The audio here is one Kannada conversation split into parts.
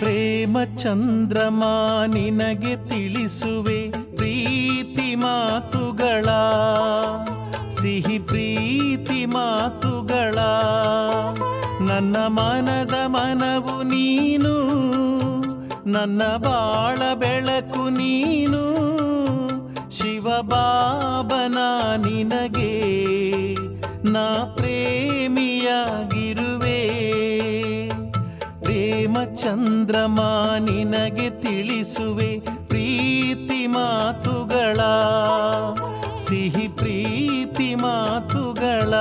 ಪ್ರೇಮ ಚಂದ್ರಮ ನಿನಗೆ ತಿಳಿಸುವೆ ಪ್ರೀತಿ ಮಾತುಗಳ ಸಿಹಿ ಪ್ರೀತಿ ಮಾತುಗಳ ನನ್ನ ಮನದ ಮನವು ನೀನು ನನ್ನ ಬಾಳ ಬೆಳಕು ನೀನು ಶಿವಬಾಬನ ನಿನಗೆ ನಾ ಪ್ರೇಮಿಯಾಗಿರುವೆ ಪ್ರೇಮ ಚಂದ್ರಮ ನಿನಗೆ ತಿಳಿಸುವೆ ಪ್ರೀತಿ ಮಾತುಗಳ ಸಿಹಿ ಪ್ರೀತಿ ಮಾತುಗಳ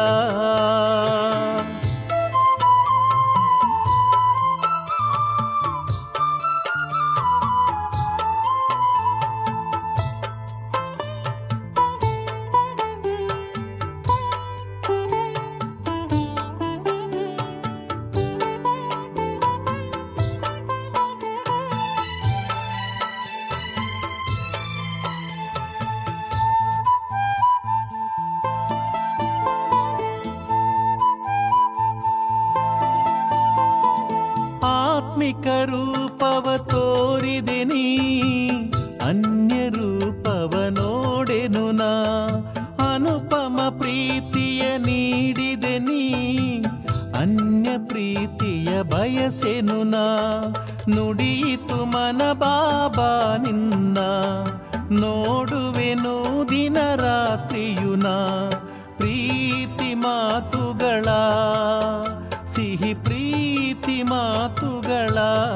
ಆತ್ಮಿಕ ರೂಪವ ತೋರಿದೆ ನೀ ಅನ್ಯ ರೂಪವ ನೋಡೆನು ನಾ ಅನುಪಮ ಪ್ರೀತಿಯ ನೀಡಿದೆ ನೀ ಅನ್ಯ ಪ್ರೀತಿಯ ಬಯಸೆನು ನಾ ನುಡಿಯಿತು ಮನ ಬಾಬಾ ನಿನ್ನ ನೋಡುವೆನು ದಿನ ರಾತ್ರಿಯು ನಾ ಪ್ರೀತಿ ಮಾತುಗಳ ಸಿಹಿ ಪ್ರೀತಿ ಮಾತುಗಳ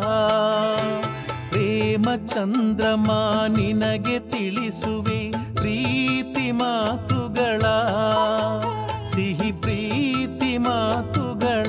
ಪ್ರೇಮ ಚಂದ್ರಮ ನಿನಗೆ ತಿಳಿಸುವೆ ಪ್ರೀತಿ ಮಾತುಗಳ ಸಿಹಿ ಪ್ರೀತಿ ಮಾತುಗಳ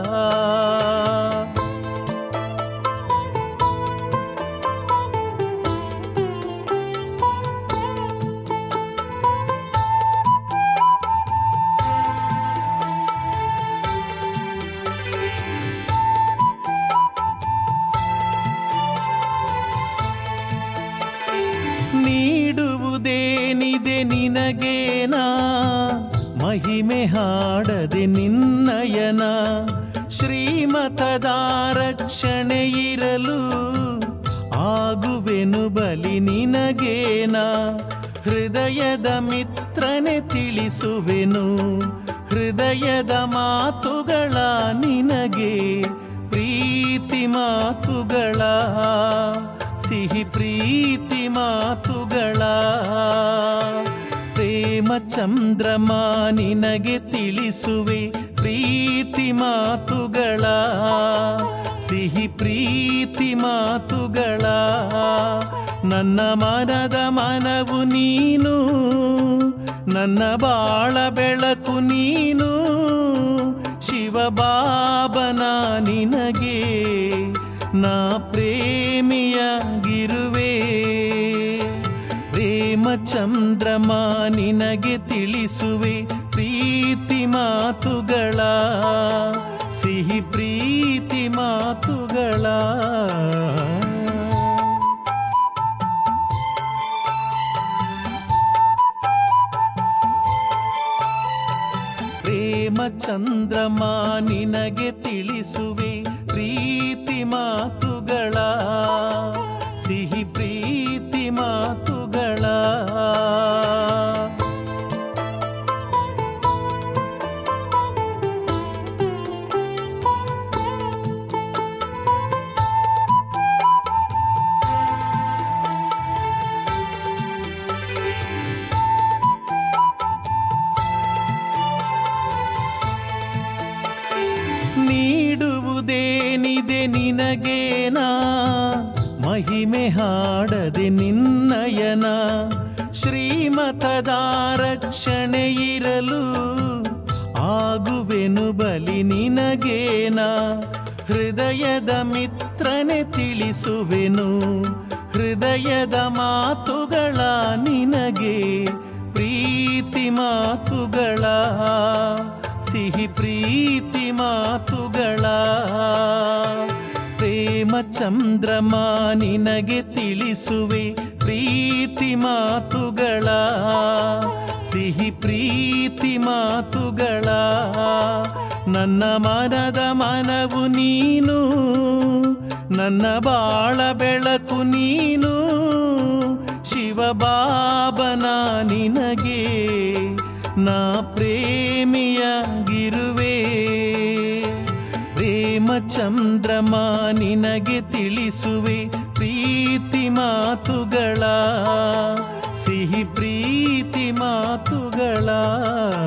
ನೀಡುವುದೇನಿದೆ ನಿನಗೇನ ಮಹಿಮೆ ಹಾಡದೆ ನಿನ್ನಯನ ಶ್ರೀಮತದ ರಕ್ಷಣೆ ಇರಲು ಆಗುವೆನು ಬಲಿ ನಿನಗೇನ ಹೃದಯದ ಮಿತ್ರನೆ ತಿಳಿಸುವೆನು ಹೃದಯದ ಮಾತುಗಳ ನಿನಗೆ ಪ್ರೀತಿ ಮಾತುಗಳ ಸಿಹಿ ಪ್ರೀತಿ ಮಾತುಗಳ ಪ್ರೇಮ ಚಂದ್ರಮ ನಿನಗೆ ತಿಳಿಸುವೆ ಪ್ರೀತಿ ಮಾತುಗಳ ಸಿಹಿ ಪ್ರೀತಿ ಮಾತುಗಳ ನನ್ನ ಮನದ ಮನವು ನೀನು ನನ್ನ ಬಾಳ ಬೆಳಕು ನೀನು ಶಿವಬಾಬನ ನಿನಗೆ ನಾ ಪ್ರೇಮಿಯಾಗಿರುವೆ ಪ್ರೇಮ ಚಂದ್ರಮ ನಿನಗೆ ತಿಳಿಸುವೆ ಪ್ರೀತಿ ಮಾತುಗಳ ಸಿಹಿ ಪ್ರೀತಿ ಮಾತುಗಳ ಪ್ರೇಮ ಚಂದ್ರಮ ನಿನಗೆ ತಿಳಿಸುವೆ ಪ್ರೀತಿ ಮಾತುಗಳ ಸಿಹಿ ಪ್ರೀತಿ ಮಾತುಗಳ ನೀಡುವುದೇನಿದೆ ನಿನಗೇನ ಮಹಿಮೆ ಹಾಡದೆ ನಿನ್ನಯನ ಶ್ರೀಮತದ ರಕ್ಷಣೆ ಇರಲು ಆಗುವೆನು ಬಲಿ ನಿನಗೇನ ಹೃದಯದ ಮಿತ್ರನೆ ತಿಳಿಸುವೆನು ಹೃದಯದ ಮಾತುಗಳ ನಿನಗೆ ಪ್ರೀತಿ ಮಾತುಗಳ ಸಿಹಿ ಪ್ರೀತಿ ಮಾತುಗಳ ಪ್ರೇಮ ಚಂದ್ರಮ ನಿನಗೆ ತಿಳಿಸುವೆ ಪ್ರೀತಿ ಮಾತುಗಳ ಸಿಹಿ ಪ್ರೀತಿ ಮಾತುಗಳ ನನ್ನ ಮನದ ಮನವು ನೀನು ನನ್ನ ಬಾಳ ಬೆಳಕು ನೀನು ಶಿವಬಾಬನ ನಿನಗೆ ನಾ ಪ್ರೇಮಿಯಾಗಿರುವೆ ಪ್ರೇಮ ಚಂದ್ರಮ ನಿನಗೆ ತಿಳಿಸುವೆ ಪ್ರೀತಿ ಮಾತುಗಳ ಸಿಹಿ ಪ್ರೀತಿ ಮಾತುಗಳ